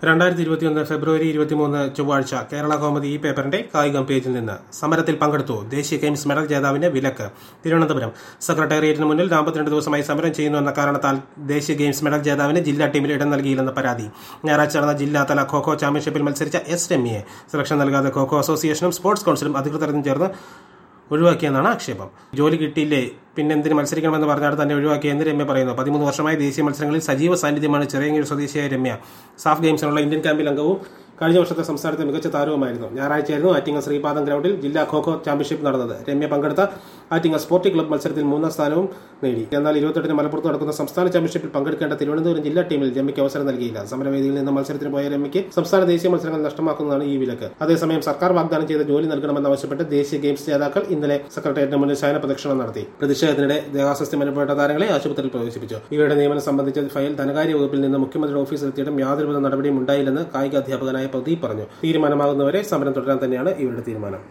രണ്ടായിരത്തി ഇരുപത്തിയൊന്ന് ഫെബ്രുവരി ഇരുപത്തിമൂന്ന് ചൊവ്വാഴ്ച കേരള കോമതി ഈ പേപ്പറിന്റെ കായികം പേജിൽ നിന്ന് സമരത്തിൽ പങ്കെടുത്തു ദേശീയ ഗെയിംസ് മെഡൽ ജേതാവിന് വിലക്ക് തിരുവനന്തപുരം സെക്രട്ടേറിയറ്റിന് മുന്നിൽ നാൽപ്പത്തിരണ്ട് ദിവസമായി സമരം ചെയ്യുന്നു എന്ന കാരണത്താൽ ദേശീയ ഗെയിംസ് മെഡൽ ജേതാവിന് ജില്ലാ ടീമിൽ ഇടം നൽകിയില്ലെന്ന പരാതി ഞായറാഴ്ച നടന്ന ജില്ലാതല ഖോഖോ ചാമ്പ്യൻഷിപ്പിൽ മത്സരിച്ച എസ് രമ്യയെ സെലക്ഷൻ നൽകാതെ ഖോഖോ അസോസിയേഷനും സ്പോർട്സ് കൌൺസിലും അധികൃതരും ചേർന്ന് ഒഴിവാക്കിയെന്നാണ് ആക്ഷേപം ജോലി കിട്ടിയില്ലേ പിന്നെന്തിന് മത്സരിക്കണമെന്ന് പറഞ്ഞാൽ തന്നെ ഒഴിവാക്കിയെന്ന് രമ്യ പറയുന്നു പതിമൂന്ന് വർഷമായി ദേശീയ മത്സരങ്ങളിൽ സജീവ സാന്നിധ്യമാണ് ചെറിയങ്ങീർ സ്വദേശിയായ രമ്യ സാഫ് ഗെയിംസിനുള്ള ഇന്ത്യൻ ക്യാമ്പിൽ അംഗവും കഴിഞ്ഞ വർഷത്തെ സംസ്ഥാനത്തെ മികച്ച താരവുമായിരുന്നു ഞായറാഴ്ചയായിരുന്നു ആറ്റിങ്ങൽ ശ്രീപാദം ഗ്രൗണ്ടിൽ ജില്ലാ ഖോഖോ ചാമ്പ്യൻഷിപ്പ് നടന്നത് രമ്യ പങ്കെടുത്ത ആറ്റിങ്ങൽ സ്പോർട്ടിംഗ് ക്ലബ്ബ് മത്സരത്തിൽ മൂന്നാം സ്ഥാനവും നേടി എന്നാൽ ഇരുപത്തെട്ടിന് മലപ്പുറത്ത് നടക്കുന്ന സംസ്ഥാന ചാമ്പ്യൻഷിപ്പിൽ പങ്കെടുക്കേണ്ട തിരുവനന്തപുരം ജില്ലാ ടീമിൽ രമ്യയ്ക്ക് അവസരം നൽകിയില്ല സമരവേദിയിൽ നിന്ന് മത്സരത്തിന് പോയ രമ്യയ്ക്ക് സംസ്ഥാന ദേശീയ മത്സരങ്ങൾ നഷ്ടമാക്കുന്നതാണ് ഈ വിലക്ക് അതേസമയം സർക്കാർ വാഗ്ദാനം ചെയ്ത ജോലി നൽകണമെന്നാവശ്യപ്പെട്ട് ദേശീയ ഗെയിംസ് ജേതാക്കൾ ഇന്നലെ സെക്രട്ടേറിയറ്റിന് മുന്നിൽ ശയന പ്രദക്ഷിണം നടത്തി പ്രതിഷേധത്തിനിടെ ദേഹാസ്വസ്ഥ്യം അനുഭവപ്പെട്ട താരങ്ങളെ ആശുപത്രിയിൽ പ്രവേശിപ്പിച്ചു ഇവരുടെ നിയമനം സംബന്ധിച്ച ഫയൽ ധനകാര്യ വകുപ്പിൽ നിന്ന് മുഖ്യമന്ത്രിയുടെ ഓഫീസിലെത്തിയിട്ടും യാതൊരുവിധ നടപടിയും ഉണ്ടായില്ലെന്ന് കായിക അധ്യാപകനായ പ്രദീപ് പറഞ്ഞു തീരുമാനമാകുന്നവരെ സമരം തുടരാൻ തന്നെയാണ് ഇവരുടെ തീരുമാനം